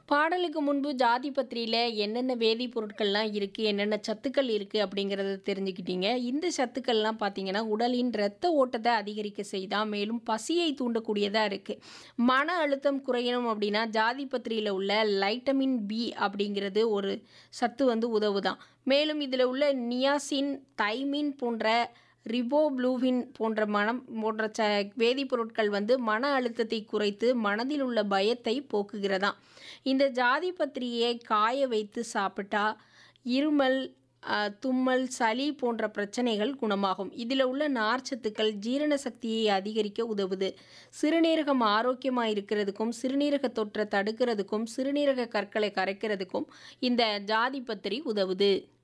பாடலுக்கு முன்பு ஜாதி பத்திரியில என்னென்ன வேதிப்பொருட்கள்லாம் இருக்கு, என்னென்ன சத்துக்கள் இருக்கு அப்படிங்கிறத தெரிஞ்சுக்கிட்டீங்க. இந்த சத்துக்கள்லாம் பார்த்தீங்கன்னா, உடலின் இரத்த ஓட்டத்த அதிகரிக்க செய்தாம். மேலும் பசியை தூண்டக்கூடியதா இருக்கு. மன அழுத்தம் குறையணும் அப்படின்னா, ஜாதி பத்திரியில உள்ள லைட்டமின் பி அப்படிங்கிறது ஒரு சத்து வந்து உதவுதாம். மேலும் இதில உள்ள நியாசின், தைமின் போன்ற ரிபோப்ளூவின் போன்ற மனம் போன்ற ச வேதிப்பொருட்கள் வந்து மன அழுத்தத்தை குறைத்து, மனதில் உள்ள பயத்தை போக்குகிறதாம். இந்த ஜாதி பத்திரியை காய வைத்து சாப்பிட்டா, இருமல், அ தும்மல், சளி போன்ற பிரச்சனைகள் குணமாகும். இதில உள்ள நார்ச்சத்துக்கள் ஜீரண சக்தியை அதிகரிக்க உதவுது. சிறுநீரகம் ஆரோக்கியமா இருக்கிறதுக்கும், சிறுநீரக தொற்ற தடுக்கிறதுக்கும், சிறுநீரக கற்களை கரைக்கிறதுக்கும் இந்த ஜாதி பத்திரி உதவுது.